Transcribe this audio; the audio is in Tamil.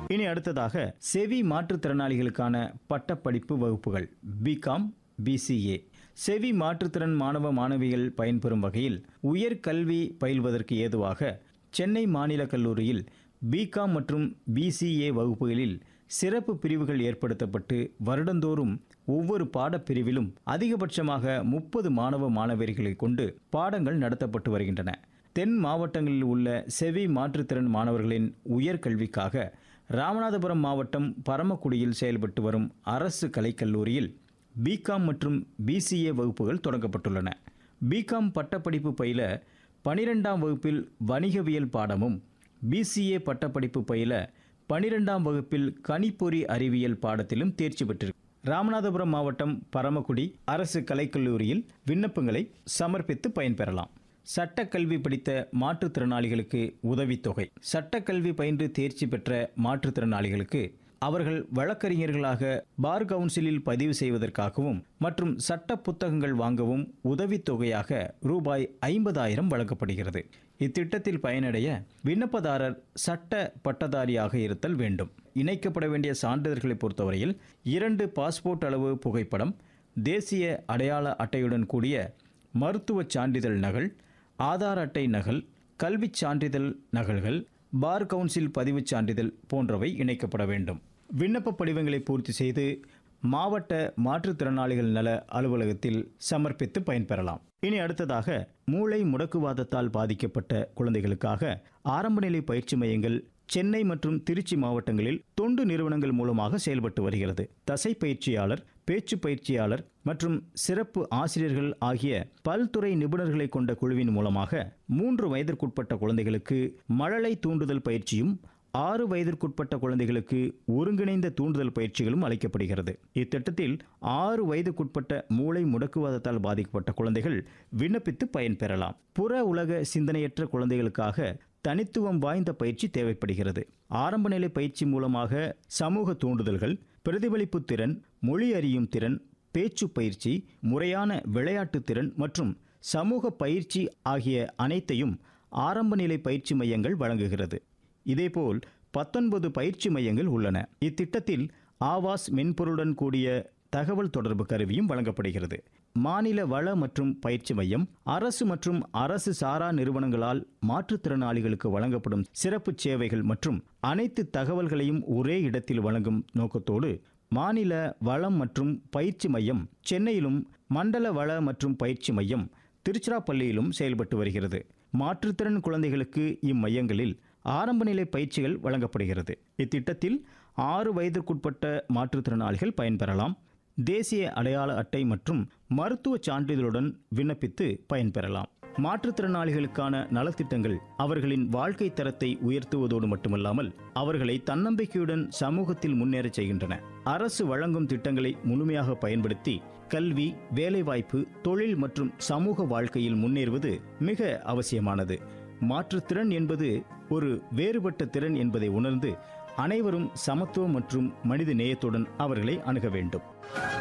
இனி அடுத்ததாக செவி மாற்றுத்திறனாளிகளுக்கான பட்டப்படிப்பு வகுப்புகள் பிகாம் பிசிஏ செவி மாற்றுத்திறன் மாணவ மாணவிகள் பயன்பெறும் வகையில் உயர்கல்வி பயில்வதற்கு ஏதுவாக சென்னை மாநில கல்லூரியில் பிகாம் மற்றும் பிசிஏ வகுப்புகளில் சிறப்பு பிரிவுகள் ஏற்படுத்தப்பட்டு வருடந்தோறும் ஒவ்வொரு பாடப்பிரிவிலும் அதிகபட்சமாக முப்பது மாணவ மாணவியர்களை கொண்டு பாடங்கள் நடத்தப்பட்டு வருகின்றன தென் மாவட்டங்களில் உள்ள செவி மாற்றுத்திறன் மாணவர்களின் உயர்கல்விக்காக ராமநாதபுரம் மாவட்டம் பரமக்குடியில் செயல்பட்டு வரும் அரசு கலைக்கல்லூரியில் பிகாம் மற்றும் பிசிஏ வகுப்புகள் தொடங்கப்பட்டுள்ளன பிகாம் பட்டப்படிப்பு பயில பனிரெண்டாம் வகுப்பில் வணிகவியல் பாடமும் பிசிஏ பட்டப்படிப்பு பயில பனிரெண்டாம் வகுப்பில் கணிப்பொறி அறிவியல் பாடத்திலும் தேர்ச்சி பெற்றிருக்கு ராமநாதபுரம் மாவட்டம் பரமக்குடி அரசு கலைக்கல்லூரியில் விண்ணப்பங்களை சமர்ப்பித்து பயன்பெறலாம் சட்டக்கல்வி படித்த மாற்றுத்திறனாளிகளுக்கு உதவித்தொகை சட்டக்கல்வி பயின்று தேர்ச்சி பெற்ற மாற்றுத்திறனாளிகளுக்கு அவர்கள் வழக்கறிஞர்களாக பார் கவுன்சிலில் பதிவு செய்வதற்காகவும் மற்றும் சட்ட புத்தகங்கள் வாங்கவும் உதவித்தொகையாக ரூபாய் ஐம்பதாயிரம் வழங்கப்படுகிறது இத்திட்டத்தில் பயனடைய விண்ணப்பதாரர் சட்ட பட்டதாரியாக இருத்தல் வேண்டும் இணைக்கப்பட வேண்டிய சான்றிதழ்களை பொறுத்தவரையில் இரண்டு பாஸ்போர்ட் அளவு புகைப்படம் தேசிய அடையாள அட்டையுடன் கூடிய மருத்துவச் சான்றிதழ் நகல் ஆதார் அட்டை நகல் கல்விச் சான்றிதழ் நகல்கள் பார் கவுன்சில் பதிவுச் சான்றிதழ் போன்றவை இணைக்கப்பட வேண்டும் விண்ணப்ப படிவங்களை பூர்த்தி செய்து மாவட்ட மாற்றுத்திறனாளிகள் நல அலுவலகத்தில் சமர்ப்பித்து பயன்பெறலாம் இனி அடுத்ததாக மூளை முடக்குவாதத்தால் பாதிக்கப்பட்ட குழந்தைகளுக்காக ஆரம்பநிலை பயிற்சி மையங்கள் சென்னை மற்றும் திருச்சி மாவட்டங்களில் தொண்டு நிறுவனங்கள் மூலமாக செயல்பட்டு வருகிறது தசை பயிற்சியாளர் பேச்சு பயிற்சியாளர் மற்றும் சிறப்பு ஆசிரியர்கள் ஆகிய பல்துறை நிபுணர்களை கொண்ட குழுவின் மூலமாக மூன்று வயதிற்குட்பட்ட குழந்தைகளுக்கு மழலை தூண்டுதல் பயிற்சியும் ஆறு வயதிற்குட்பட்ட குழந்தைகளுக்கு ஒருங்கிணைந்த தூண்டுதல் பயிற்சிகளும் அளிக்கப்படுகிறது இத்திட்டத்தில் ஆறு வயதுக்குட்பட்ட மூளை முடக்குவாதத்தால் பாதிக்கப்பட்ட குழந்தைகள் விண்ணப்பித்து பயன்பெறலாம் புற உலக சிந்தனையற்ற குழந்தைகளுக்காக தனித்துவம் வாய்ந்த பயிற்சி தேவைப்படுகிறது ஆரம்ப நிலை பயிற்சி மூலமாக சமூக தூண்டுதல்கள் பிரதிபலிப்பு திறன் மொழி அறியும் திறன் பேச்சு பயிற்சி முறையான விளையாட்டு திறன் மற்றும் சமூக பயிற்சி ஆகிய அனைத்தையும் ஆரம்ப நிலை பயிற்சி மையங்கள் வழங்குகிறது இதேபோல் பத்தொன்பது பயிற்சி மையங்கள் உள்ளன இத்திட்டத்தில் ஆவாஸ் மென்பொருளுடன் கூடிய தகவல் தொடர்பு கருவியும் வழங்கப்படுகிறது மாநில வள மற்றும் பயிற்சி மையம் அரசு மற்றும் அரசு சாரா நிறுவனங்களால் மாற்றுத்திறனாளிகளுக்கு வழங்கப்படும் சிறப்பு சேவைகள் மற்றும் அனைத்து தகவல்களையும் ஒரே இடத்தில் வழங்கும் நோக்கத்தோடு மாநில வளம் மற்றும் பயிற்சி மையம் சென்னையிலும் மண்டல வள மற்றும் பயிற்சி மையம் திருச்சிராப்பள்ளியிலும் செயல்பட்டு வருகிறது மாற்றுத்திறன் குழந்தைகளுக்கு இம்மையங்களில் ஆரம்ப நிலை பயிற்சிகள் வழங்கப்படுகிறது இத்திட்டத்தில் ஆறு வயதிற்குட்பட்ட மாற்றுத்திறனாளிகள் பயன்பெறலாம் தேசிய அடையாள அட்டை மற்றும் மருத்துவ சான்றிதழுடன் விண்ணப்பித்து பயன்பெறலாம் மாற்றுத்திறனாளிகளுக்கான நலத்திட்டங்கள் அவர்களின் வாழ்க்கை தரத்தை உயர்த்துவதோடு மட்டுமல்லாமல் அவர்களை தன்னம்பிக்கையுடன் சமூகத்தில் முன்னேறச் செய்கின்றன அரசு வழங்கும் திட்டங்களை முழுமையாக பயன்படுத்தி கல்வி வேலைவாய்ப்பு தொழில் மற்றும் சமூக வாழ்க்கையில் முன்னேறுவது மிக அவசியமானது மாற்றுத்திறன் என்பது ஒரு வேறுபட்ட திறன் என்பதை உணர்ந்து அனைவரும் சமத்துவம் மற்றும் மனித நேயத்துடன் அவர்களை அணுக வேண்டும்